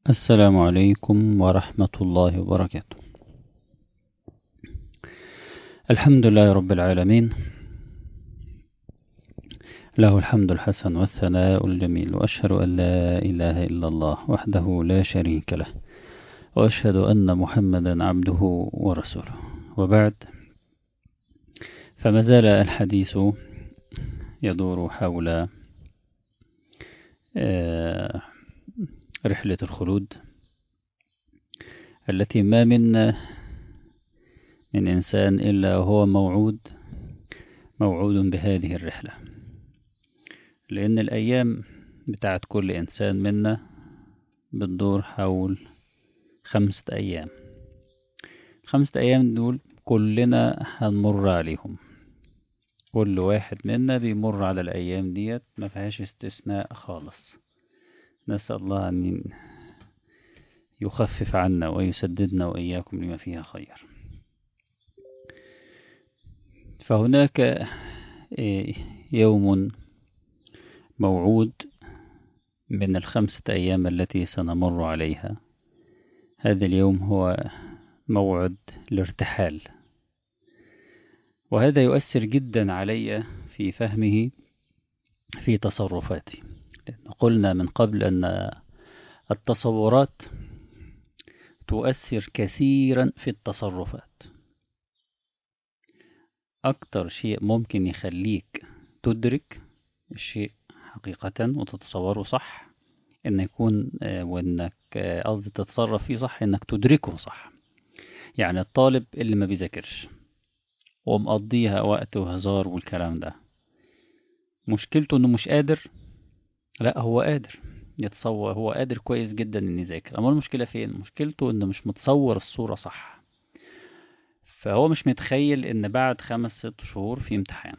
السلام عليكم ورحمة الله وبركاته الحمد لله رب العالمين له الحمد الحسن والثناء الجميل وأشهد أن لا إله إلا الله وحده لا شريك له وأشهد أن محمدا عبده ورسوله وبعد فما زال الحديث يدور حول رحلة الخلود التي ما منا من إنسان إلا هو موعود موعود بهذه الرحلة لأن الأيام بتاعت كل إنسان منا بتدور حول خمسة أيام خمسة أيام دول كلنا هنمر عليهم كل واحد منا بيمر على الأيام ديت ما فيهاش استثناء خالص نسأل الله أن يخفف عنا ويسددنا وإياكم لما فيها خير فهناك يوم موعود من الخمسة أيام التي سنمر عليها هذا اليوم هو موعد الارتحال وهذا يؤثر جدا علي في فهمه في تصرفاتي قلنا من قبل أن التصورات تؤثر كثيرا في التصرفات أكتر شيء ممكن يخليك تدرك الشيء حقيقة وتتصوره صح إن يكون وإنك قصدي تتصرف فيه صح إنك تدركه صح يعني الطالب اللي ما بيذاكرش ومقضيها وقت وهزار والكلام ده مشكلته إنه مش قادر لا هو قادر يتصور هو قادر كويس جدا إن يذاكر أما المشكلة فين مشكلته إنه مش متصور الصورة صح فهو مش متخيل إن بعد خمس ست شهور في امتحان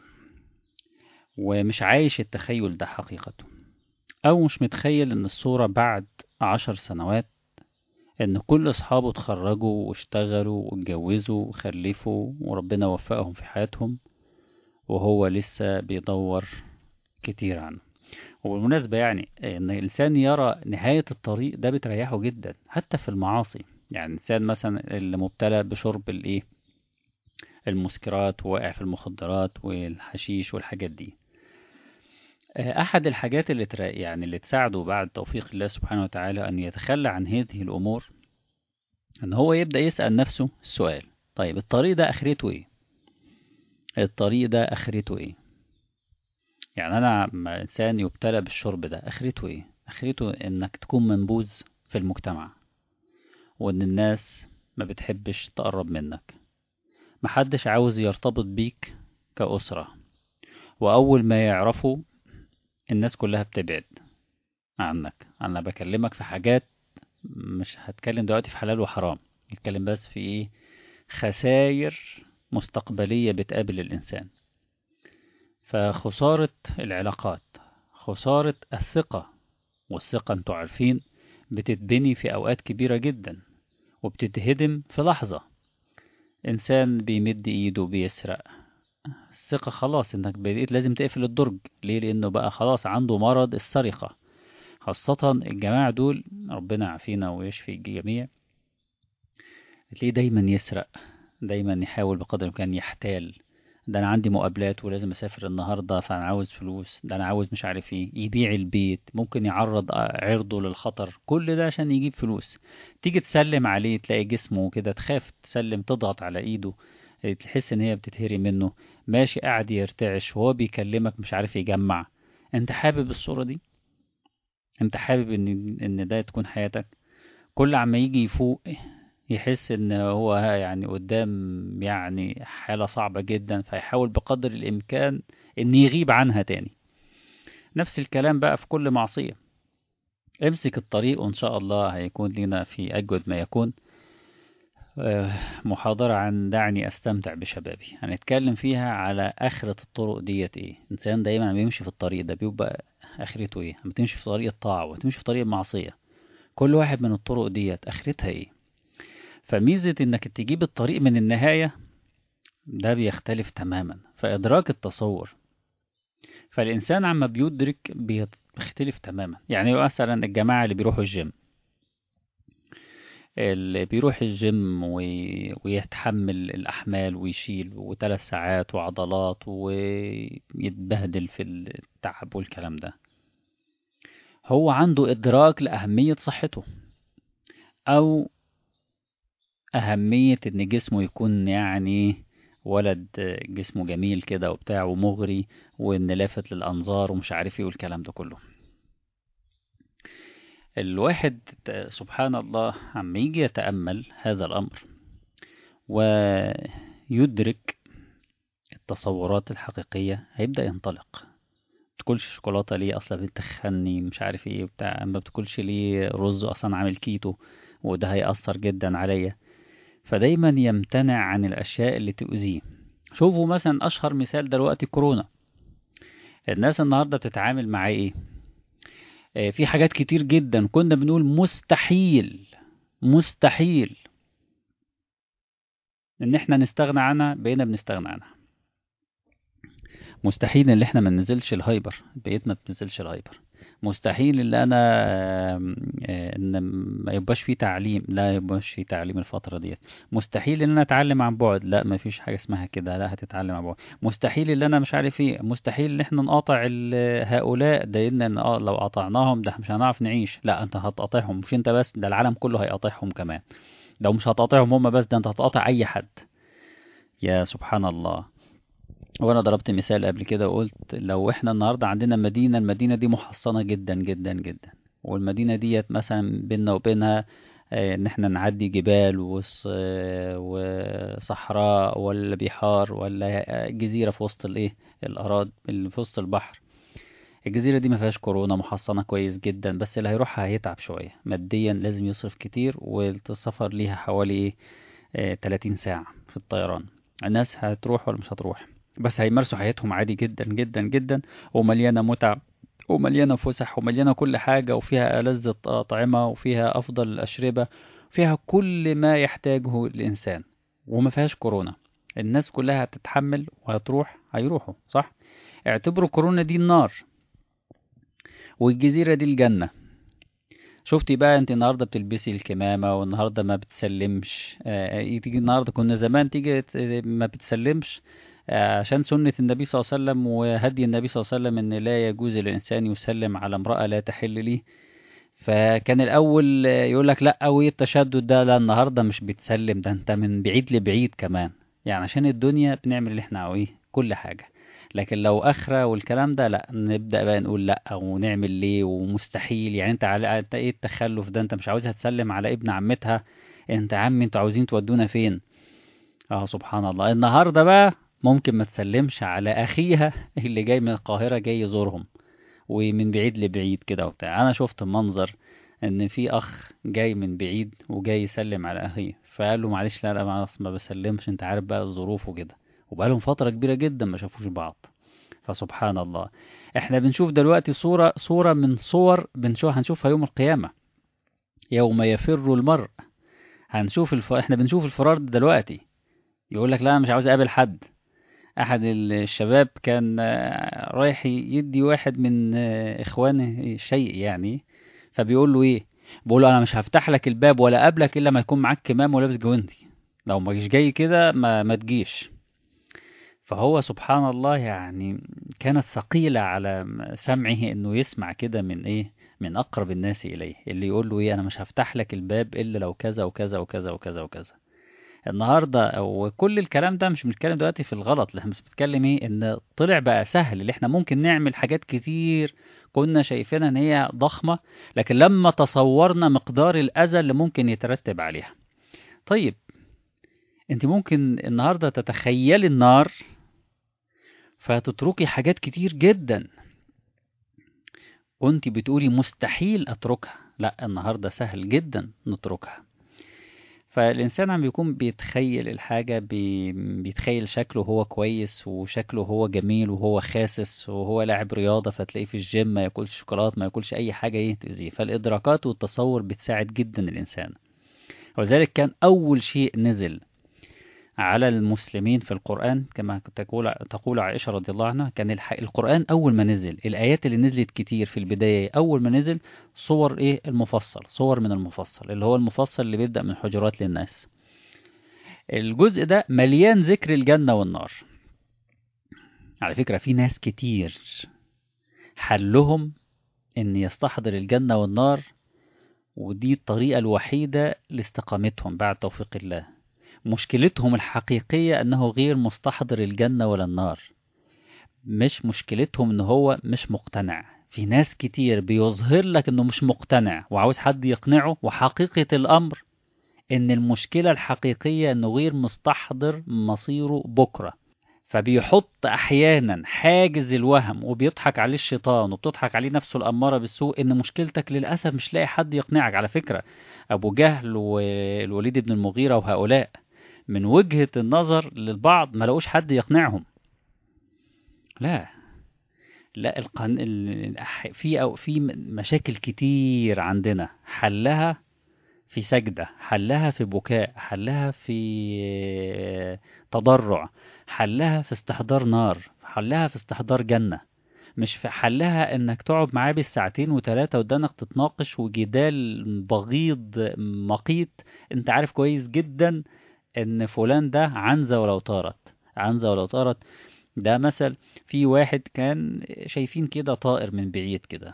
ومش عايش التخيل ده حقيقته أو مش متخيل إن الصورة بعد عشر سنوات إن كل أصحابه اتخرجوا واشتغلوا واتجوزوا وخلفوا وربنا وفقهم في حياتهم وهو لسه بيدور كتير عنه وبالمناسبة يعني إن الإنسان يرى نهاية الطريق ده بتريحه جدا حتى في المعاصي يعني الإنسان مثلا اللي مبتلى بشرب الإيه المسكرات وواقع في المخدرات والحشيش والحاجات دي أحد الحاجات اللي يعني اللي تساعده بعد توفيق الله سبحانه وتعالى أن يتخلى عن هذه الأمور أن هو يبدأ يسأل نفسه السؤال طيب الطريق ده آخرته إيه؟ الطريق ده آخرته إيه؟ يعني أنا لما إنسان يبتلى بالشرب ده آخرته إيه؟ آخرته إنك تكون منبوذ في المجتمع وإن الناس ما بتحبش تقرب منك محدش عاوز يرتبط بيك كأسرة وأول ما يعرفوا الناس كلها بتبعد عنك أنا بكلمك في حاجات مش هتكلم دلوقتي في حلال وحرام نتكلم بس في إيه خسائر مستقبلية بتقابل الإنسان فخسارة العلاقات خسارة الثقة والثقة انتوا عارفين بتتبني في أوقات كبيرة جدا وبتتهدم في لحظة إنسان بيمد إيده بيسرق الثقة خلاص إنك بديت لازم تقفل الدرج ليه لأنه بقى خلاص عنده مرض السرقة خاصة الجماعة دول ربنا يعافينا ويشفي الجميع تلاقيه دايما يسرق دايما يحاول بقدر الإمكان يحتال ده انا عندي مقابلات ولازم اسافر النهارده فانا عاوز فلوس ده انا عاوز مش عارف ايه يبيع البيت ممكن يعرض عرضه للخطر كل ده عشان يجيب فلوس تيجي تسلم عليه تلاقي جسمه كده تخاف تسلم تضغط على ايده تحس ان هي بتتهري منه ماشي قاعد يرتعش وهو بيكلمك مش عارف يجمع انت حابب الصورة دي انت حابب ان ان ده تكون حياتك كل عما يجي يفوق يحس ان هو يعني قدام يعني حالة صعبة جدا فيحاول بقدر الامكان ان يغيب عنها تاني نفس الكلام بقى في كل معصية امسك الطريق وان شاء الله هيكون لنا في اجود ما يكون محاضرة عن دعني استمتع بشبابي هنتكلم فيها على اخرة الطرق ديت ايه انسان دايما بيمشي في الطريق ده بيبقى اخرته ايه لما تمشي في طريق الطاعة وتمشي في طريق المعصية كل واحد من الطرق ديت اخرتها ايه فميزة انك تجيب الطريق من النهاية ده بيختلف تماما فإدراك التصور فالإنسان عما بيدرك بيختلف تماما يعني مثلا الجماعة اللي بيروحوا الجيم اللي بيروح الجيم وي- ويتحمل الأحمال ويشيل وثلاث ساعات وعضلات ويتبهدل في التعب والكلام ده هو عنده إدراك لأهمية صحته أو أهمية إن جسمه يكون يعني ولد جسمه جميل كده وبتاع ومغري وإن لافت للأنظار ومش عارف إيه والكلام ده كله الواحد ت- سبحان الله عم يجي يتأمل هذا الأمر ويدرك التصورات الحقيقية هيبدأ ينطلق بتاكلش شوكولاتة ليه أصلا بتخني مش عارف ايه بتاع ما بتاكلش ليه رز أصلا عامل كيتو وده هيأثر جدا عليا فدايما يمتنع عن الأشياء اللي تؤذيه شوفوا مثلا أشهر مثال دلوقتي كورونا الناس النهاردة بتتعامل مع ايه آه، في حاجات كتير جدا كنا بنقول مستحيل مستحيل ان احنا نستغنى عنها بقينا بنستغنى عنها مستحيل ان احنا ما ننزلش الهايبر بقيت ما بننزلش الهايبر مستحيل ان انا آم، آه، ان ما يبقاش في تعليم لا يبقاش في تعليم الفترة ديت مستحيل ان انا اتعلم عن بعد لا ما فيش حاجة اسمها كده لا هتتعلم عن بعد مستحيل ان انا مش عارف ايه مستحيل ان احنا نقاطع ال- هؤلاء ده ان إن اه لو قطعناهم ده مش هنعرف نعيش لا انت هتقاطعهم مش انت بس ده العالم كله هيقاطعهم كمان لو مش هتقاطعهم هم بس ده انت هتقاطع اي حد يا سبحان الله وانا ضربت مثال قبل كده وقلت لو احنا النهارده عندنا مدينه المدينه دي محصنه جدا جدا جدا والمدينه ديت مثلا بيننا وبينها آه، ان احنا نعدي جبال وص- آه، وصحراء ولا بحار ولا آه، جزيره في وسط الايه الاراضي اللي في وسط البحر الجزيره دي ما فيهاش كورونا محصنه كويس جدا بس اللي هيروحها هيتعب شويه ماديا لازم يصرف كتير والسفر ليها حوالي ايه آه، 30 ساعه في الطيران الناس هتروح ولا مش هتروح بس هيمارسوا حياتهم عادي جدا جدا جدا ومليانة متع ومليانة فسح ومليانة كل حاجة وفيها ألذ الأطعمة وفيها أفضل الأشربة فيها كل ما يحتاجه الإنسان وما فيهاش كورونا الناس كلها هتتحمل وهتروح هيروحوا صح اعتبروا كورونا دي النار والجزيرة دي الجنة شفتي بقى انت النهارده بتلبسي الكمامة والنهارده ما بتسلمش آه، تيجي النهارده كنا زمان تيجي ت- ما بتسلمش آه، عشان سنة النبي صلى الله عليه وسلم وهدي النبي صلى الله عليه وسلم ان لا يجوز للإنسان يسلم على امرأة لا تحل ليه فكان الأول يقول لك لا وايه التشدد ده لا النهارده مش بتسلم ده انت من بعيد لبعيد كمان يعني عشان الدنيا بنعمل اللي احنا عاوزيه كل حاجة لكن لو اخرة والكلام ده لا نبدأ بقى نقول لا ونعمل ليه ومستحيل يعني انت على انت ايه التخلف ده انت مش عاوزها تسلم على ابن عمتها انت عمي انتوا عاوزين تودونا فين اه سبحان الله النهارده بقى ممكن ما تسلمش على اخيها اللي جاي من القاهرة جاي يزورهم ومن بعيد لبعيد كده وبتاع انا شفت منظر ان في اخ جاي من بعيد وجاي يسلم على اخيه فقال له معلش لا لا ما أصل ما بسلمش انت عارف بقى الظروف وكده وبقالهم فترة كبيرة جدا ما شافوش بعض فسبحان الله احنا بنشوف دلوقتي صورة صورة من صور بنشوف هنشوفها يوم القيامة يوم يفر المرء هنشوف الف... احنا بنشوف الفرار ده دلوقتي يقول لك لا أنا مش عاوز اقابل حد احد الشباب كان آه، رايح يدي واحد من آه، اخوانه شيء يعني فبيقول له ايه بيقول له انا مش هفتح لك الباب ولا اقابلك الا ما يكون معاك كمام ولابس جوانتي لو ما جيش جاي كده ما, ما تجيش فهو سبحان الله يعني كانت ثقيلة على سمعه انه يسمع كده من ايه من اقرب الناس اليه اللي يقول له ايه انا مش هفتح لك الباب الا لو كذا وكذا وكذا وكذا وكذا النهارده وكل الكلام ده مش بنتكلم دلوقتي في الغلط احنا بس بنتكلم ايه ان طلع بقى سهل اللي احنا ممكن نعمل حاجات كتير كنا شايفينها ان هي ضخمة لكن لما تصورنا مقدار الاذى اللي ممكن يترتب عليها طيب انت ممكن النهارده تتخيلي النار فتتركي حاجات كتير جدا وانت بتقولي مستحيل اتركها لا النهارده سهل جدا نتركها فالإنسان عم بيكون بيتخيل الحاجة بي... بيتخيل شكله هو كويس وشكله هو جميل وهو خاسس وهو لاعب رياضة فتلاقيه في الجيم ما ياكلش شوكولات ما ياكلش أي حاجة ايه تأذيه فالإدراكات والتصور بتساعد جدا الإنسان ولذلك كان أول شيء نزل على المسلمين في القرآن كما تقول تقول عائشة رضي الله عنها كان الح- القرآن أول ما نزل الآيات اللي نزلت كتير في البداية أول ما نزل صور إيه المفصل صور من المفصل اللي هو المفصل اللي بيبدأ من حجرات للناس الجزء ده مليان ذكر الجنة والنار على فكرة في ناس كتير حلهم إن يستحضر الجنة والنار ودي الطريقة الوحيدة لاستقامتهم بعد توفيق الله مشكلتهم الحقيقية أنه غير مستحضر الجنة ولا النار مش مشكلتهم أنه هو مش مقتنع في ناس كتير بيظهر لك أنه مش مقتنع وعاوز حد يقنعه وحقيقة الأمر أن المشكلة الحقيقية أنه غير مستحضر مصيره بكرة فبيحط أحيانا حاجز الوهم وبيضحك عليه الشيطان وبتضحك عليه نفسه الأمارة بالسوء إن مشكلتك للأسف مش لاقي حد يقنعك على فكرة أبو جهل والوليد بن المغيرة وهؤلاء من وجهة النظر للبعض ما لقوش حد يقنعهم لا لا القن... ال- في أو في مشاكل كتير عندنا حلها في سجدة حلها في بكاء حلها في تضرع حلها في استحضار نار حلها في استحضار جنة مش في حلها انك تقعد معاه بالساعتين وثلاثة قدامك تتناقش وجدال بغيض مقيت انت عارف كويس جدا ان فلان ده عنزة ولو طارت عنزة ولو طارت ده مثل في واحد كان شايفين كده طائر من بعيد كده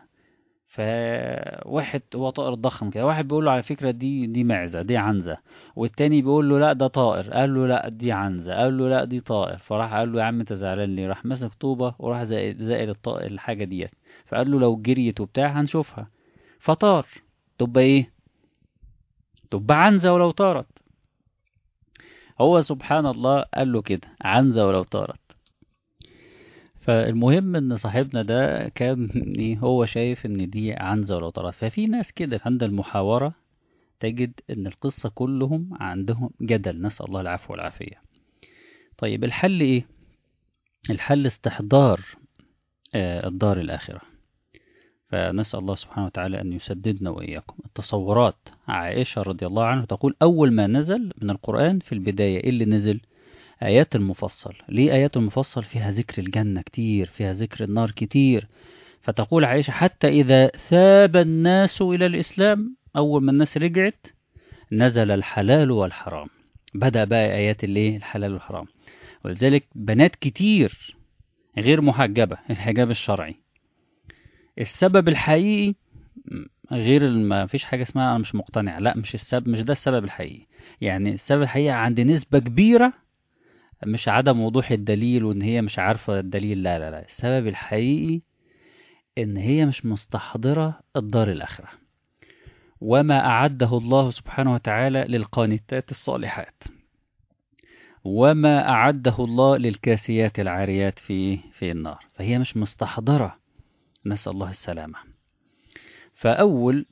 فواحد هو طائر ضخم كده واحد بيقول له على فكرة دي دي معزة دي عنزة والتاني بيقول له لا ده طائر قال له لا دي عنزة قال له لا دي طائر فراح قال له يا عم انت زعلان ليه راح مسك طوبة وراح زائل زائل الطائر الحاجة ديت فقال له لو جريت وبتاع هنشوفها فطار تبقى ايه تبقى عنزة ولو طارت هو سبحان الله قال له كده عنزة ولو طارت فالمهم ان صاحبنا ده كان إيه هو شايف ان دي عنزة ولو طارت ففي ناس كده عند المحاورة تجد ان القصة كلهم عندهم جدل نسأل الله العفو والعافية طيب الحل ايه الحل استحضار آه، الدار الآخرة فنسأل الله سبحانه وتعالى أن يسددنا وإياكم التصورات عائشة رضي الله عنها تقول أول ما نزل من القرآن في البداية إيه اللي نزل آيات المفصل ليه آيات المفصل فيها ذكر الجنة كتير فيها ذكر النار كتير فتقول عائشة حتى إذا ثاب الناس إلى الإسلام أول ما الناس رجعت نزل الحلال والحرام بدأ بقى آيات اللي الحلال والحرام ولذلك بنات كتير غير محجبة الحجاب الشرعي السبب الحقيقي غير ما فيش حاجة اسمها أنا مش مقتنع لا مش السبب مش ده السبب الحقيقي يعني السبب الحقيقي عند نسبة كبيرة مش عدم وضوح الدليل وإن هي مش عارفة الدليل لا لا لا السبب الحقيقي إن هي مش مستحضرة الدار الآخرة وما أعده الله سبحانه وتعالى للقانتات الصالحات وما أعده الله للكاسيات العاريات في في النار فهي مش مستحضرة نسأل الله السلامة فأول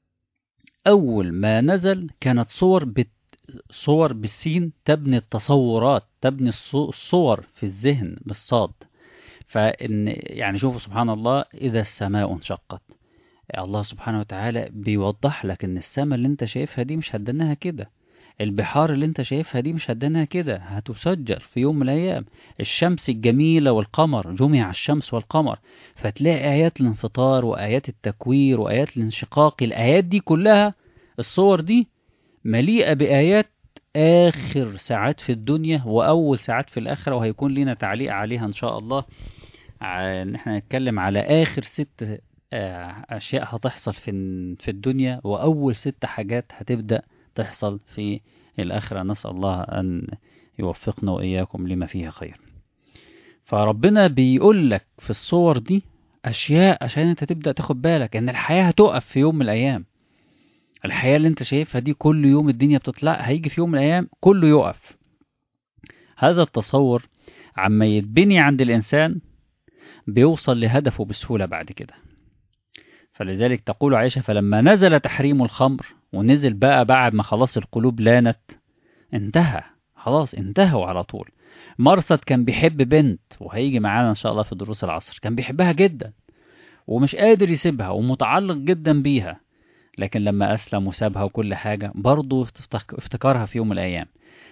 أول ما نزل كانت صور بت صور بالسين تبني التصورات تبني الصور في الذهن بالصاد فإن يعني شوفوا سبحان الله إذا السماء انشقت الله سبحانه وتعالى بيوضح لك إن السماء اللي أنت شايفها دي مش هدناها كده البحار اللي انت شايفها دي مش هدناها كده هتسجر في يوم من الايام الشمس الجميله والقمر جمع الشمس والقمر فتلاقي ايات الانفطار وايات التكوير وايات الانشقاق الايات دي كلها الصور دي مليئه بايات اخر ساعات في الدنيا واول ساعات في الاخره وهيكون لنا تعليق عليها ان شاء الله ان احنا نتكلم على اخر ست اشياء هتحصل في في الدنيا واول ست حاجات هتبدا تحصل في الآخرة نسأل الله أن يوفقنا وإياكم لما فيها خير فربنا بيقول لك في الصور دي أشياء عشان أنت تبدأ تاخد بالك إن الحياة هتقف في يوم من الأيام الحياة اللي أنت شايفها دي كل يوم الدنيا بتطلع هيجي في يوم من الأيام كله يقف هذا التصور عما يتبني عند الإنسان بيوصل لهدفه بسهولة بعد كده فلذلك تقول عائشة فلما نزل تحريم الخمر ونزل بقى بعد ما خلاص القلوب لانت انتهى خلاص انتهوا على طول مرصد كان بيحب بنت وهيجي معانا ان شاء الله في دروس العصر كان بيحبها جدا ومش قادر يسيبها ومتعلق جدا بيها لكن لما اسلم وسابها وكل حاجة برضه افتكرها في يوم من الايام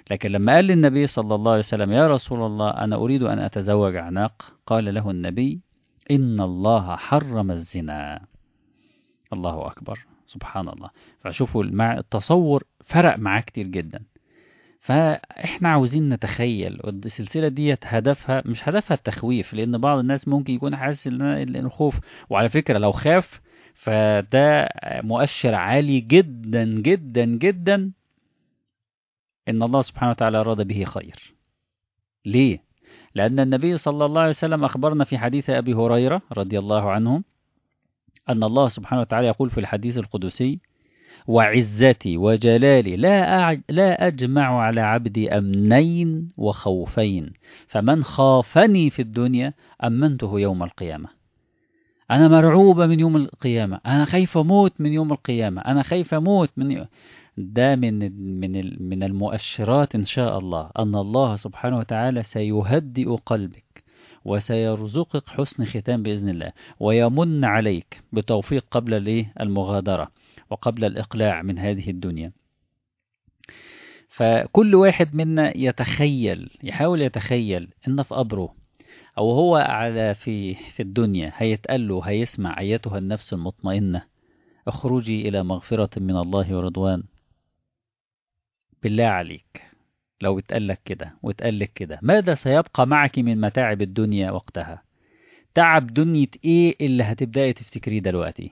لكن لما قال للنبي صلى الله عليه وسلم يا رسول الله أنا أريد أن أتزوج عناق قال له النبي إن الله حرم الزنا الله أكبر سبحان الله فشوفوا المع... التصور فرق معاه كتير جدا فاحنا عاوزين نتخيل السلسله ديت هدفها مش هدفها التخويف لان بعض الناس ممكن يكون حاسس ان الخوف وعلى فكره لو خاف فده مؤشر عالي جدا جدا جدا ان الله سبحانه وتعالى اراد به خير ليه لان النبي صلى الله عليه وسلم اخبرنا في حديث ابي هريره رضي الله عنه ان الله سبحانه وتعالى يقول في الحديث القدسي وعزتي وجلالي لا أع... لا أجمع على عبدي أمنين وخوفين فمن خافني في الدنيا أمنته يوم القيامة أنا مرعوبة من يوم القيامة أنا خايف أموت من يوم القيامة أنا خايف أموت من يوم... ده من من من المؤشرات إن شاء الله أن الله سبحانه وتعالى سيهدئ قلبك وسيرزقك حسن ختام بإذن الله ويمن عليك بتوفيق قبل المغادرة وقبل الإقلاع من هذه الدنيا فكل واحد منا يتخيل يحاول يتخيل إن في قبره أو هو على في في الدنيا هيتقال له هيسمع أيتها النفس المطمئنة اخرجي إلى مغفرة من الله ورضوان بالله عليك لو اتقال لك كده واتقال لك كده ماذا سيبقى معك من متاعب الدنيا وقتها تعب دنيا ايه اللي هتبدأي تفتكريه دلوقتي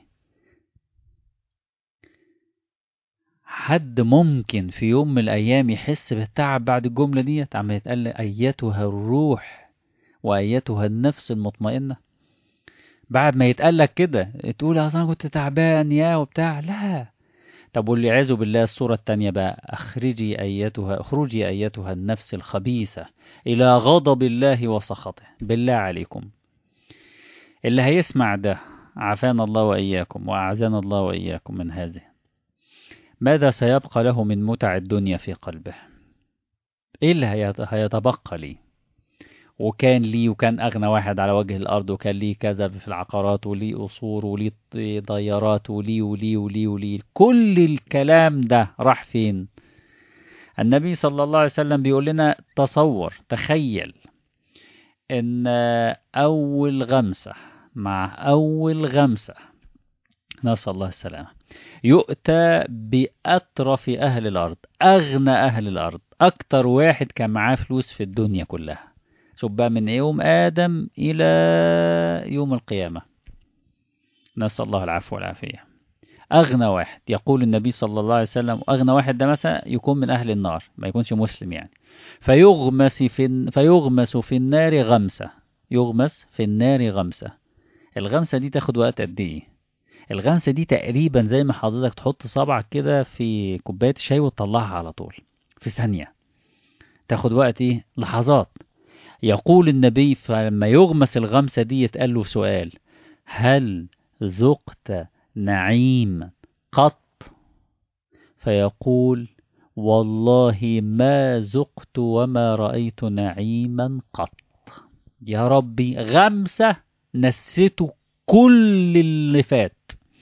حد ممكن في يوم من الأيام يحس بالتعب بعد الجملة دي عم يتقال أيتها الروح وأيتها النفس المطمئنة بعد ما يتقال لك كده تقول أصلا كنت تعبان يا وبتاع لا طب والعياذ بالله الصورة التانية بقى أخرجي أيتها أخرجي أيتها النفس الخبيثة إلى غضب الله وسخطه بالله عليكم اللي هيسمع ده عافانا الله وإياكم وأعزنا الله وإياكم من هذه ماذا سيبقى له من متع الدنيا في قلبه ايه اللي هيتبقى لي وكان لي وكان اغنى واحد على وجه الارض وكان لي كذا في العقارات ولي قصور ولي ضيارات ولي ولي ولي ولي كل الكلام ده راح فين النبي صلى الله عليه وسلم بيقول لنا تصور تخيل ان اول غمسة مع اول غمسة نسأل الله السلامة يؤتى بأطرف أهل الأرض أغنى أهل الأرض أكتر واحد كان معاه فلوس في الدنيا كلها شوف بقى من يوم آدم إلى يوم القيامة نسأل الله العفو والعافية أغنى واحد يقول النبي صلى الله عليه وسلم أغنى واحد ده مثلا يكون من أهل النار ما يكونش مسلم يعني فيغمس في فيغمس في النار غمسة يغمس في النار غمسة الغمسة دي تاخد وقت قد إيه الغمسة دي تقريبا زي ما حضرتك تحط صبعك كده في كوباية شاي وتطلعها على طول في ثانية تاخد وقت ايه لحظات يقول النبي فلما يغمس الغمسة دي يتقال له سؤال هل ذقت نعيم قط فيقول والله ما ذقت وما رأيت نعيما قط يا ربي غمسة نسيته كل اللي فات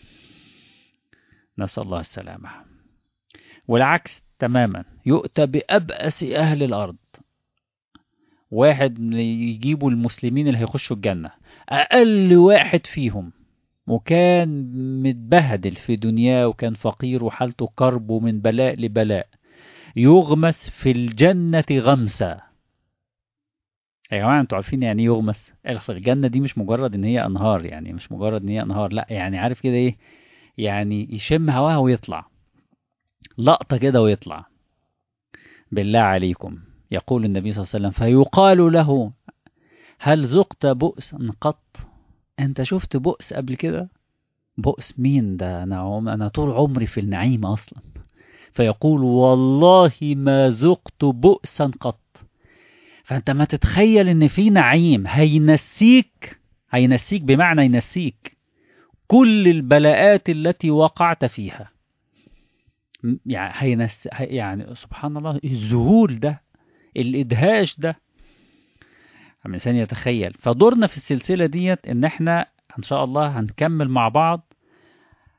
نسأل الله السلامة والعكس تماما يؤتى بأبأس أهل الأرض واحد يجيبوا المسلمين اللي هيخشوا الجنة أقل واحد فيهم وكان متبهدل في دنياه وكان فقير وحالته كرب من بلاء لبلاء يغمس في الجنة غمسة يا جماعة انتوا عارفين يعني يغمس الجنة دي مش مجرد ان هي انهار يعني مش مجرد ان هي انهار لا يعني عارف كده ايه يعني يشم هواها ويطلع لقطة كده ويطلع بالله عليكم يقول النبي صلى الله عليه وسلم فيقال له هل ذقت بؤسا قط انت شفت بؤس قبل كده بؤس مين ده انا عم... انا طول عمري في النعيم اصلا فيقول والله ما ذقت بؤسا قط فانت ما تتخيل ان في نعيم هينسيك هينسيك بمعنى ينسيك كل البلاءات التي وقعت فيها يعني هينس يعني سبحان الله الذهول ده الادهاش ده الانسان يتخيل فدورنا في السلسله ديت ان احنا ان شاء الله هنكمل مع بعض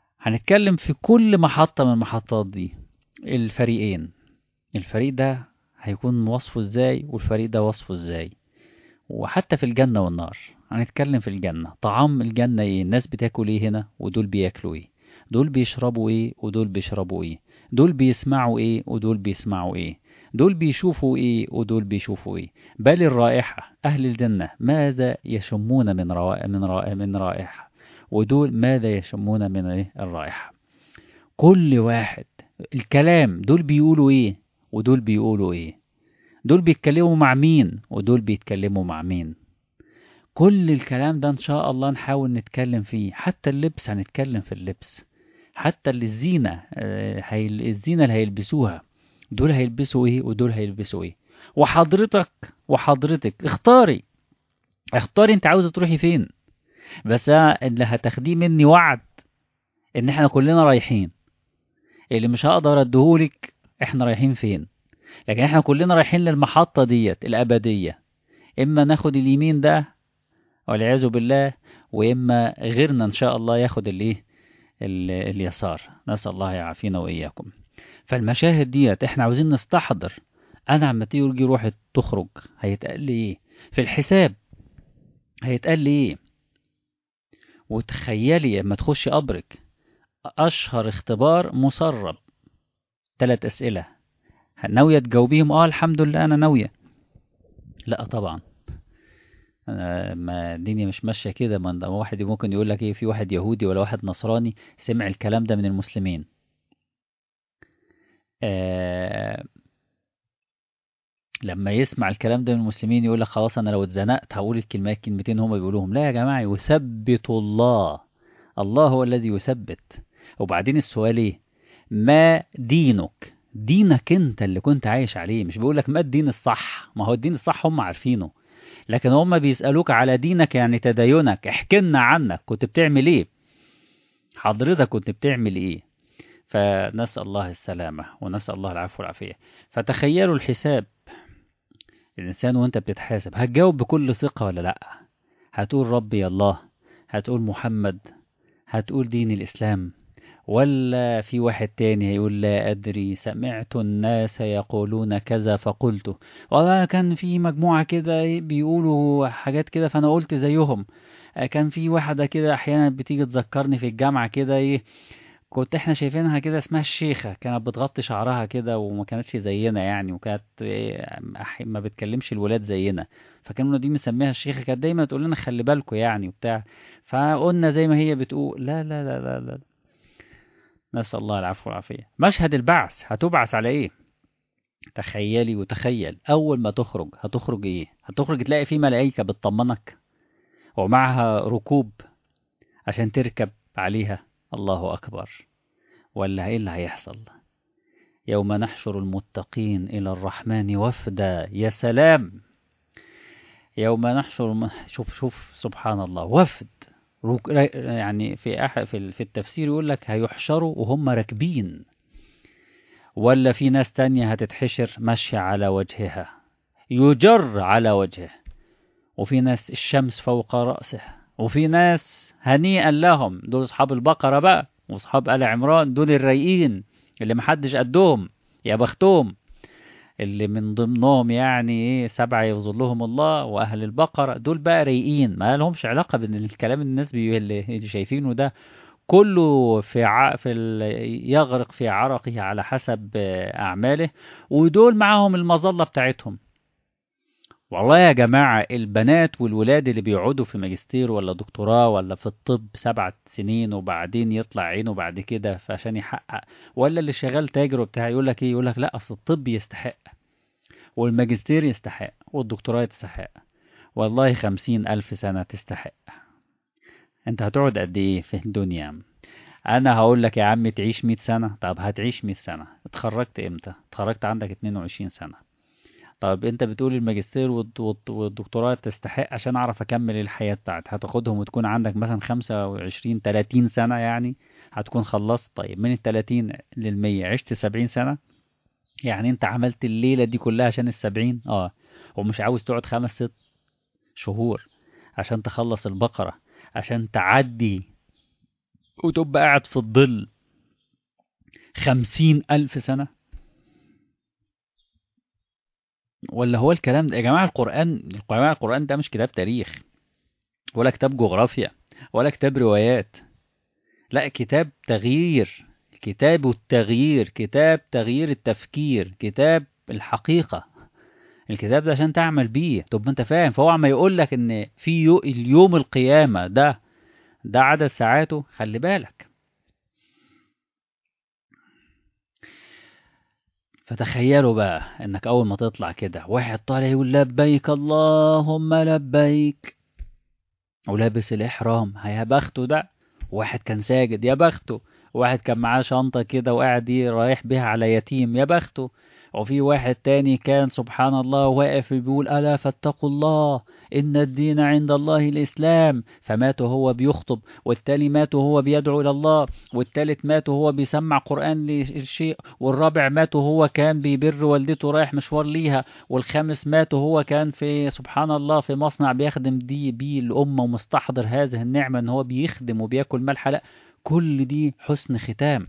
هنتكلم في كل محطه من المحطات دي الفريقين الفريق ده هيكون وصفه ازاي والفريق ده وصفه ازاي وحتى في الجنة والنار هنتكلم في الجنة طعام الجنة ايه الناس بتاكل ايه هنا ودول بياكلوا ايه دول بيشربوا ايه ودول بيشربوا ايه دول بيسمعوا ايه ودول بيسمعوا ايه دول بيشوفوا ايه ودول بيشوفوا ايه بل الرائحة اهل الجنة ماذا يشمون من روائح من رائحة من رائحة ودول ماذا يشمون من ايه الرائحة كل واحد الكلام دول بيقولوا ايه ودول بيقولوا ايه دول بيتكلموا مع مين ودول بيتكلموا مع مين كل الكلام ده ان شاء الله نحاول نتكلم فيه حتى اللبس هنتكلم في اللبس حتى اللي الزينة آه، هي- الزينة اللي هيلبسوها دول هيلبسوا ايه ودول هيلبسوا ايه وحضرتك وحضرتك اختاري اختاري انت عاوزة تروحي فين بس أنا اللي هتاخديه مني وعد ان احنا كلنا رايحين اللي مش هقدر اديهولك احنا رايحين فين لكن احنا كلنا رايحين للمحطة ديت الأبدية إما ناخد اليمين ده والعياذ بالله وإما غيرنا إن شاء الله ياخد الايه ال- اليسار نسأل الله يعافينا وإياكم فالمشاهد ديت احنا عاوزين نستحضر أنا عم تيجي روحي تخرج هيتقال لي إيه في الحساب هيتقال لي إيه وتخيلي لما تخشي قبرك أشهر اختبار مسرب ثلاث أسئلة ناوية تجاوبيهم اه الحمد لله أنا ناوية لا طبعا أنا ما الدنيا مش ماشية كده ما ده واحد ممكن يقول لك ايه في واحد يهودي ولا واحد نصراني سمع الكلام ده من المسلمين آه لما يسمع الكلام ده من المسلمين يقول لك خلاص انا لو اتزنقت هقول الكلمات الكلمتين هم بيقولوهم لا يا جماعة يثبت الله الله هو الذي يثبت وبعدين السؤال ايه ما دينك دينك انت اللي كنت عايش عليه مش بيقول لك ما الدين الصح ما هو الدين الصح هم عارفينه لكن هم بيسألوك على دينك يعني تدينك احكي لنا عنك كنت بتعمل ايه حضرتك كنت بتعمل ايه فنسأل الله السلامة ونسأل الله العفو والعافية فتخيلوا الحساب الإنسان وانت بتتحاسب هتجاوب بكل ثقة ولا لأ هتقول ربي الله هتقول محمد هتقول دين الإسلام ولا في واحد تاني هيقول لا أدري سمعت الناس يقولون كذا فقلت والله كان في مجموعة كده بيقولوا حاجات كده فأنا قلت زيهم كان في واحدة كده أحيانا بتيجي تذكرني في الجامعة كده إيه كنت احنا شايفينها كده اسمها الشيخة كانت بتغطي شعرها كده وما كانتش زينا يعني وكانت إيه أح- ما بتكلمش الولاد زينا فكانوا دي مسميها الشيخة كانت دايما تقول لنا خلي بالكوا يعني وبتاع فقلنا زي ما هي بتقول لا لا لا لا, لا. نسأل الله العفو والعافية مشهد البعث هتبعث على ايه تخيلي وتخيل اول ما تخرج هتخرج ايه هتخرج تلاقي في ملائكة بتطمنك ومعها ركوب عشان تركب عليها الله اكبر ولا ايه اللي هيحصل يوم نحشر المتقين الى الرحمن وفدا يا سلام يوم نحشر الم- شوف شوف سبحان الله وفد رك- يعني في أح في ال- في التفسير يقول لك هيحشروا وهم راكبين ولا في ناس تانية هتتحشر ماشية على وجهها يجر على وجهه وفي ناس الشمس فوق رأسه وفي ناس هنيئا لهم دول أصحاب البقرة بقى وأصحاب آل عمران دول الرايقين اللي محدش قدهم يا بختهم اللي من ضمنهم يعني ايه سبعة يظلهم الله واهل البقرة دول بقى رايقين ما لهمش علاقة بان الكلام الناس بي اللي شايفينه ده كله في ع... في ال... يغرق في عرقه على حسب آه، اعماله ودول معاهم المظلة بتاعتهم والله يا جماعة البنات والولاد اللي بيقعدوا في ماجستير ولا دكتوراه ولا في الطب سبعة سنين وبعدين يطلع عينه بعد كده فعشان يحقق ولا اللي شغال تاجر وبتاع يقول لك ايه يقول لك لا اصل الطب يستحق والماجستير يستحق والدكتوراه تستحق والله خمسين ألف سنة تستحق انت هتقعد قد ايه في الدنيا انا هقول لك يا عم تعيش مئة سنة طب هتعيش مئة سنة اتخرجت امتى اتخرجت عندك اتنين وعشرين سنة طب انت بتقول الماجستير والد- والد- والدكتوراه تستحق عشان اعرف اكمل الحياة بتاعتي هتاخدهم وتكون عندك مثلا خمسة وعشرين تلاتين سنة يعني هتكون خلصت طيب من التلاتين للمية عشت سبعين سنة يعني انت عملت الليلة دي كلها عشان السبعين اه ومش عاوز تقعد خمس ست شهور عشان تخلص البقرة عشان تعدي وتبقى قاعد في الظل خمسين ألف سنة ولا هو الكلام ده يا جماعة القرآن القرآن القرآن ده مش كتاب تاريخ ولا كتاب جغرافيا ولا كتاب روايات لا كتاب تغيير كتاب التغيير كتاب تغيير التفكير كتاب الحقيقة الكتاب ده عشان تعمل بيه طب ما انت فاهم فهو عم يقول لك ان في يو اليوم القيامة ده ده عدد ساعاته خلي بالك فتخيلوا بقى انك اول ما تطلع كده واحد طالع يقول لبيك اللهم لبيك ولابس الاحرام يا بخته ده واحد كان ساجد يا بخته واحد كان معاه شنطة كده وقاعد رايح بيها على يتيم يا بخته وفي واحد تاني كان سبحان الله واقف بيقول ألا فاتقوا الله إن الدين عند الله الإسلام فمات وهو بيخطب والتاني مات وهو بيدعو إلى الله والتالت مات وهو بيسمع قرآن للشيء والرابع مات وهو كان بيبر والدته رايح مشوار ليها والخامس مات وهو كان في سبحان الله في مصنع بيخدم دي بيه الأمة ومستحضر هذه النعمة إن هو بيخدم وبياكل مال حلال كل دي حسن ختام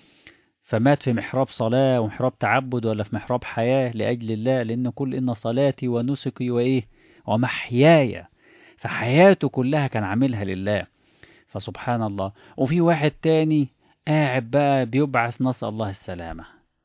فمات في محراب صلاة ومحراب تعبد ولا في محراب حياة لأجل الله لأن كل إن صلاتي ونسكي وإيه ومحياي فحياته كلها كان عاملها لله فسبحان الله وفي واحد تاني قاعد بقى بيبعث نسأل الله السلامة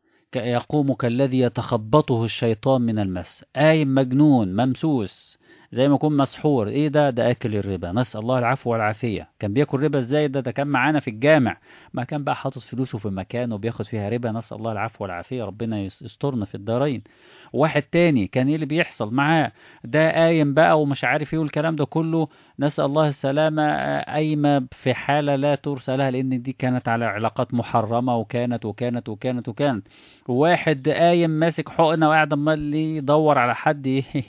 يقوم كالذي يتخبطه الشيطان من المس قايم مجنون ممسوس زي ما يكون مسحور ايه ده ده اكل الربا نسال الله العفو والعافيه كان بياكل ربا ازاي ده ده كان معانا في الجامع ما كان بقى حاطط فلوسه في مكان وبياخد فيها ربا نسال الله العفو والعافيه ربنا يسترنا في الدارين واحد تاني كان ايه اللي بيحصل معاه ده قايم بقى ومش عارف ايه والكلام ده كله نسال الله السلامه قايمه في حاله لا ترثى لها لان دي كانت على علاقات محرمه وكانت وكانت وكانت وكانت واحد قايم ماسك حقنه وقاعد امال يدور على حد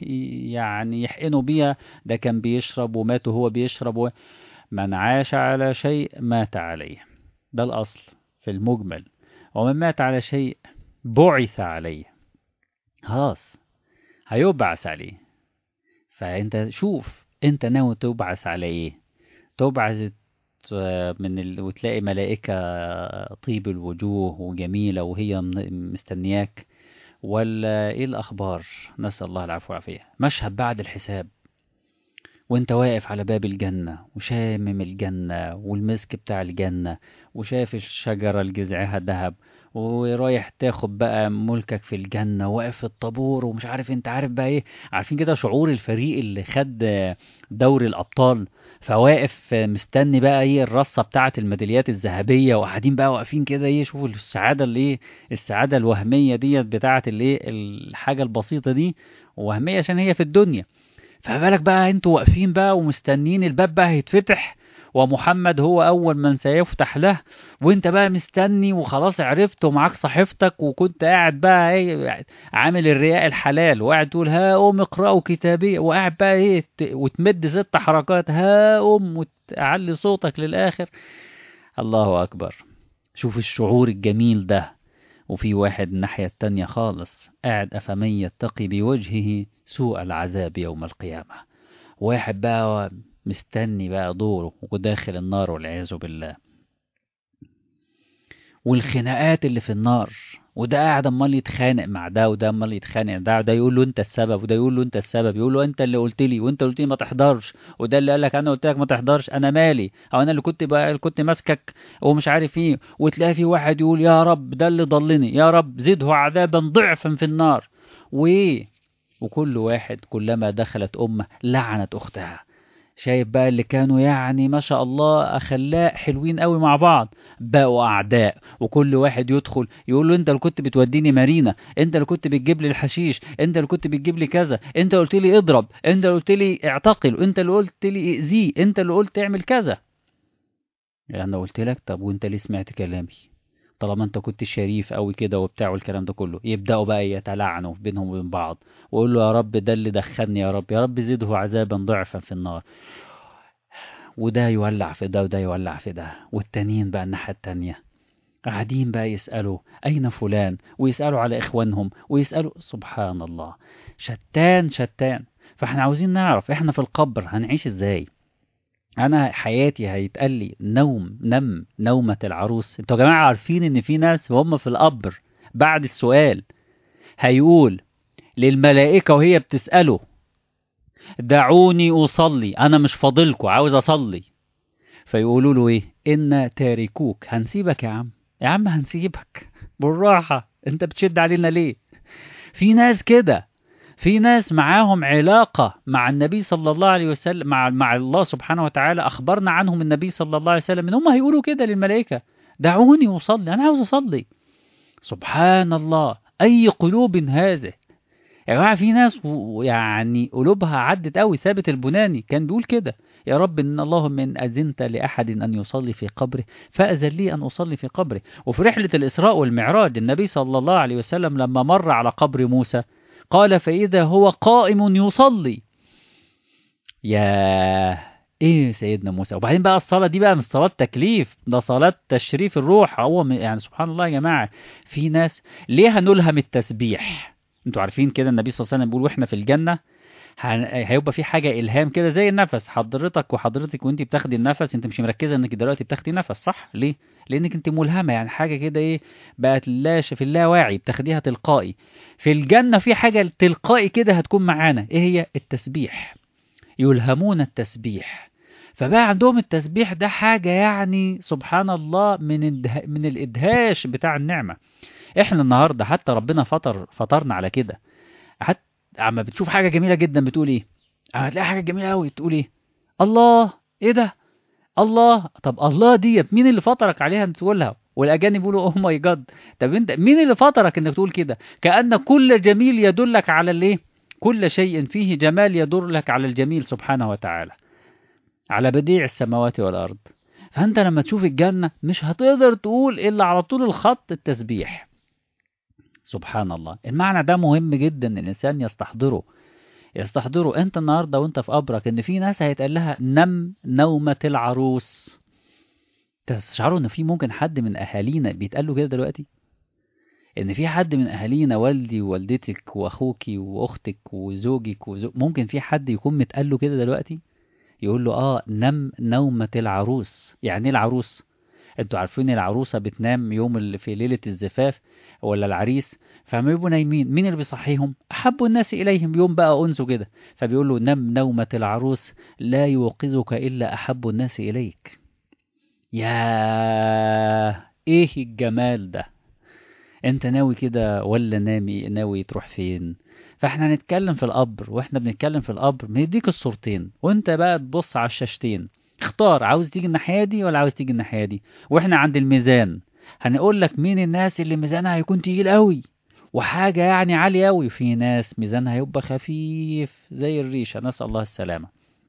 يعني يحقنه بيها ده كان بيشرب ومات وهو بيشرب و... من عاش على شيء مات عليه ده الأصل في المجمل ومن مات على شيء بعث عليه خلاص هيبعث عليه فانت شوف انت ناوي تبعث على ايه تبعث من ال... وتلاقي ملائكة طيب الوجوه وجميلة وهي مستنياك ولا ايه الاخبار نسأل الله العفو والعافية مشهد بعد الحساب وانت واقف على باب الجنة وشامم الجنة والمسك بتاع الجنة وشايف الشجرة اللي جذعها ذهب ورايح تاخد بقى ملكك في الجنة واقف في الطابور ومش عارف انت عارف بقى ايه عارفين كده شعور الفريق اللي خد دوري الأبطال فواقف مستني بقى ايه الرصة بتاعة الميداليات الذهبية وقاعدين بقى واقفين كده ايه شوفوا السعادة اللي ايه السعادة الوهمية ديت بتاعة الايه الحاجة البسيطة دي وهمية عشان هي في الدنيا فبالك بقى انتوا واقفين بقى ومستنيين الباب بقى هيتفتح ومحمد هو أول من سيفتح له وانت بقى مستني وخلاص عرفت ومعاك صحيفتك وكنت قاعد بقى ايه عامل الرياء الحلال وقاعد تقول ها أم اقرأوا كتابي وقاعد بقى ايه وتمد ست حركات ها أم وتعلي صوتك للآخر الله أكبر شوف الشعور الجميل ده وفي واحد الناحية التانية خالص قاعد أفمن يتقي بوجهه سوء العذاب يوم القيامة واحد بقى مستني بقى دوره وداخل النار والعياذ بالله والخناقات اللي في النار وده قاعد امال يتخانق مع ده وده امال يتخانق ده وده يقول له انت السبب وده يقول له انت السبب يقول له انت اللي قلت لي وانت قلت لي ما تحضرش وده اللي قال لك انا قلت لك ما تحضرش انا مالي او انا اللي كنت بقى اللي كنت ماسكك ومش عارف ايه وتلاقي في واحد يقول يا رب ده اللي ضلني يا رب زده عذابا ضعفا في النار وايه وكل واحد كلما دخلت امه لعنت اختها شايف بقى اللي كانوا يعني ما شاء الله اخلاق حلوين قوي مع بعض بقوا اعداء وكل واحد يدخل يقول له انت اللي كنت بتوديني مارينا انت اللي كنت بتجيب لي الحشيش انت اللي كنت بتجيب لي كذا انت قلت لي اضرب انت اللي قلت لي اعتقل انت اللي قلت لي اذيه انت اللي قلت اعمل كذا يعني انا قلت لك طب وانت ليه سمعت كلامي طالما انت كنت شريف قوي كده وبتاع والكلام ده كله يبداوا بقى يتلعنوا بينهم وبين بعض ويقول له يا رب ده اللي دخلني يا رب يا رب زده عذابا ضعفا في النار وده يولع في ده وده يولع في ده والتانيين بقى الناحية التانية قاعدين بقى يسألوا أين فلان ويسألوا على إخوانهم ويسألوا سبحان الله شتان شتان فاحنا عاوزين نعرف احنا في القبر هنعيش ازاي انا حياتي هيتقال لي نوم نم نومة العروس انتوا يا جماعة عارفين ان في ناس وهم في القبر بعد السؤال هيقول للملائكة وهي بتسأله دعوني أصلي أنا مش فاضلكوا عاوز أصلي فيقولوا له إيه إن تاركوك هنسيبك يا عم يا عم هنسيبك بالراحة أنت بتشد علينا ليه في ناس كده في ناس معاهم علاقة مع النبي صلى الله عليه وسلم مع مع الله سبحانه وتعالى أخبرنا عنهم النبي صلى الله عليه وسلم إن هم هيقولوا كده للملائكة دعوني أصلي أنا عاوز أصلي سبحان الله أي قلوب هذه يا جماعة في ناس يعني قلوبها عدت قوي ثابت البناني كان بيقول كده يا رب إن اللهم إن أذنت لأحد أن يصلي في قبره فأذن لي أن أصلي في قبره وفي رحلة الإسراء والمعراج النبي صلى الله عليه وسلم لما مر على قبر موسى قال فإذا هو قائم يصلي يا ايه سيدنا موسى وبعدين بقى الصلاه دي بقى مش صلاه تكليف ده صلاه تشريف الروح هو يعني سبحان الله يا جماعه في ناس ليه هنلهم التسبيح انتوا عارفين كده النبي صلى الله عليه وسلم بيقول واحنا في الجنه هيبقى في حاجه الهام كده زي النفس حضرتك وحضرتك وانت بتاخدي النفس انت مش مركزه انك دلوقتي بتاخدي نفس صح ليه لانك انت ملهمه يعني حاجه كده ايه بقت لا في اللاواعي بتاخديها تلقائي في الجنه في حاجه تلقائي كده هتكون معانا ايه هي التسبيح يلهمون التسبيح فبقى عندهم التسبيح ده حاجة يعني سبحان الله من من الإدهاش بتاع النعمة احنا النهاردة حتى ربنا فطر فطرنا على كده حتى اما بتشوف حاجة جميلة جدا بتقول ايه اما تلاقي حاجة جميلة قوي تقول ايه الله ايه ده الله طب الله ديت مين اللي فطرك عليها انت تقولها والاجانب يقولوا اوه ماي جاد طب انت مين اللي فطرك انك تقول كده كأن كل جميل يدلك على الايه كل شيء فيه جمال يدلك على الجميل سبحانه وتعالى على بديع السماوات والأرض فأنت لما تشوف الجنة مش هتقدر تقول إلا على طول الخط التسبيح سبحان الله المعنى ده مهم جدا ان الإنسان يستحضره يستحضره أنت النهاردة وأنت في قبرك إن في ناس هيتقال لها نم نومة العروس تشعروا إن في ممكن حد من أهالينا بيتقال له كده دلوقتي ان في حد من اهالينا والدي ووالدتك واخوكي واختك وزوجك وزوج ممكن في حد يكون متقال له كده دلوقتي يقول له اه نم نومة العروس يعني ايه العروس انتوا عارفين العروسة بتنام يوم اللي في ليلة الزفاف ولا العريس فما يبقوا نايمين مين اللي بيصحيهم احب الناس اليهم يوم بقى انسوا كده فبيقول له نم نومة العروس لا يوقظك الا احب الناس اليك يا ايه الجمال ده انت ناوي كده ولا نامي ناوي تروح فين فاحنا هنتكلم في القبر واحنا بنتكلم في القبر بنديك الصورتين وانت بقى تبص على الشاشتين اختار عاوز تيجي الناحيه دي ولا عاوز تيجي الناحيه دي واحنا عند الميزان هنقول لك مين الناس اللي ميزانها هيكون تقيل قوي وحاجه يعني عاليه قوي في ناس ميزانها هيبقى خفيف زي الريشه نسال الله السلامه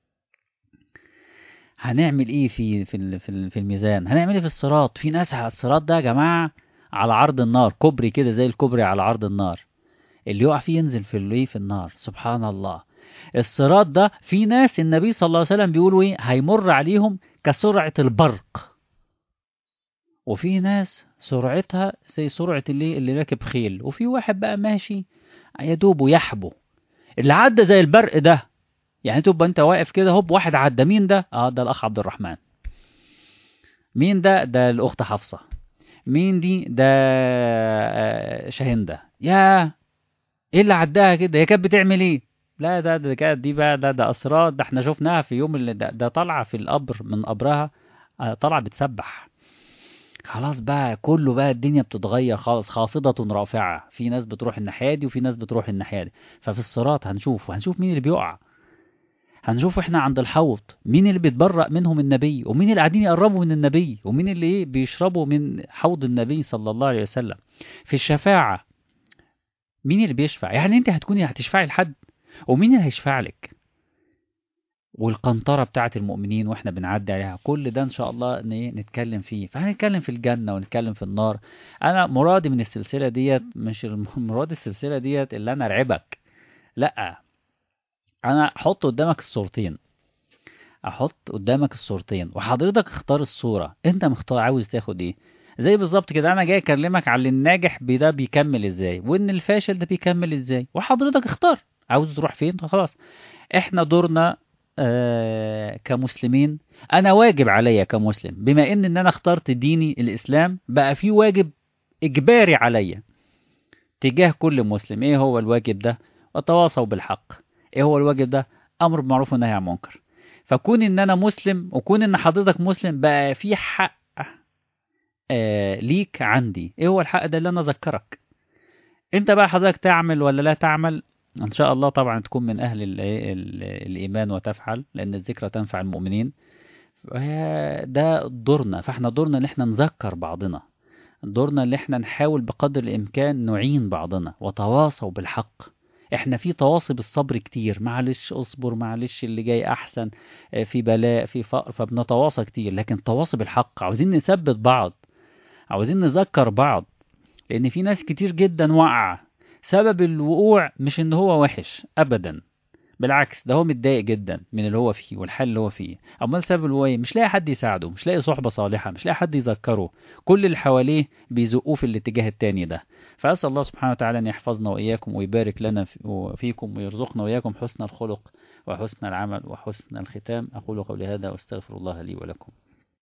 هنعمل ايه في في في الميزان هنعمل ايه في الصراط في ناس على الصراط ده يا جماعه على عرض النار كوبري كده زي الكوبري على عرض النار اللي يقع فيه ينزل في اللي في النار سبحان الله الصراط ده في ناس النبي صلى الله عليه وسلم بيقولوا ايه هيمر عليهم كسرعة البرق وفي ناس سرعتها زي سرعة اللي اللي راكب خيل وفي واحد بقى ماشي يا دوب يحبو اللي عدى زي البرق ده يعني تبقى انت واقف كده هوب واحد عدى مين ده اه ده الاخ عبد الرحمن مين ده ده الاخت حفصه مين دي ده شاهندة يا ايه اللي عداها كده هي كانت بتعمل ايه لا ده ده كانت دي بقى ده ده اسرار ده احنا شفناها في يوم اللي ده, ده طالعه في القبر من قبرها طالعه بتسبح خلاص بقى كله بقى الدنيا بتتغير خالص خافضة رافعة في ناس بتروح الناحية دي وفي ناس بتروح الناحية دي ففي الصراط هنشوف وهنشوف مين اللي بيقع هنشوف احنا عند الحوض مين اللي بيتبرأ منهم النبي ومين اللي قاعدين يقربوا من النبي ومين اللي ايه بيشربوا من حوض النبي صلى الله عليه وسلم في الشفاعة مين اللي بيشفع يعني انت هتكوني هتشفعي لحد ومين اللي هيشفع لك والقنطرة بتاعة المؤمنين واحنا بنعدي عليها كل ده ان شاء الله نتكلم فيه فهنتكلم في الجنة ونتكلم في النار انا مرادي من السلسلة ديت مش مراد السلسلة ديت اللي انا ارعبك لا انا احط قدامك الصورتين احط قدامك الصورتين وحضرتك اختار الصورة انت مختار عاوز تاخد ايه زي بالظبط كده انا جاي اكلمك على الناجح ده بيكمل ازاي وان الفاشل ده بيكمل ازاي وحضرتك اختار عاوز تروح فين خلاص احنا دورنا آه كمسلمين انا واجب عليا كمسلم بما ان ان انا اخترت ديني الاسلام بقى في واجب اجباري عليا تجاه كل مسلم ايه هو الواجب ده وتواصوا بالحق ايه هو الواجب ده امر بالمعروف والنهي عن المنكر فكون ان انا مسلم وكون ان حضرتك مسلم بقى في حق آه ليك عندي ايه هو الحق ده اللي انا اذكرك انت بقى حضرتك تعمل ولا لا تعمل ان شاء الله طبعا تكون من اهل ال ال الايمان وتفعل لان الذكرى تنفع المؤمنين ده دورنا فاحنا دورنا ان احنا نذكر بعضنا دورنا ان احنا نحاول بقدر الامكان نعين بعضنا وتواصوا بالحق احنا في تواصي بالصبر كتير معلش اصبر معلش اللي جاي احسن في بلاء في فقر فبنتواصى كتير لكن تواصي بالحق عاوزين نثبت بعض عاوزين نذكر بعض لان في ناس كتير جدا وقع سبب الوقوع مش ان هو وحش ابدا بالعكس ده هو متضايق جدا من اللي هو فيه والحال اللي هو فيه امال سبب اللي هو ايه مش لاقي حد يساعده مش لاقي صحبه صالحه مش لاقي حد يذكره كل اللي حواليه بيزقوه في الاتجاه التاني ده فاسال الله سبحانه وتعالى ان يحفظنا واياكم ويبارك لنا وفيكم ويرزقنا واياكم حسن الخلق وحسن العمل وحسن الختام اقول قولي هذا واستغفر الله لي ولكم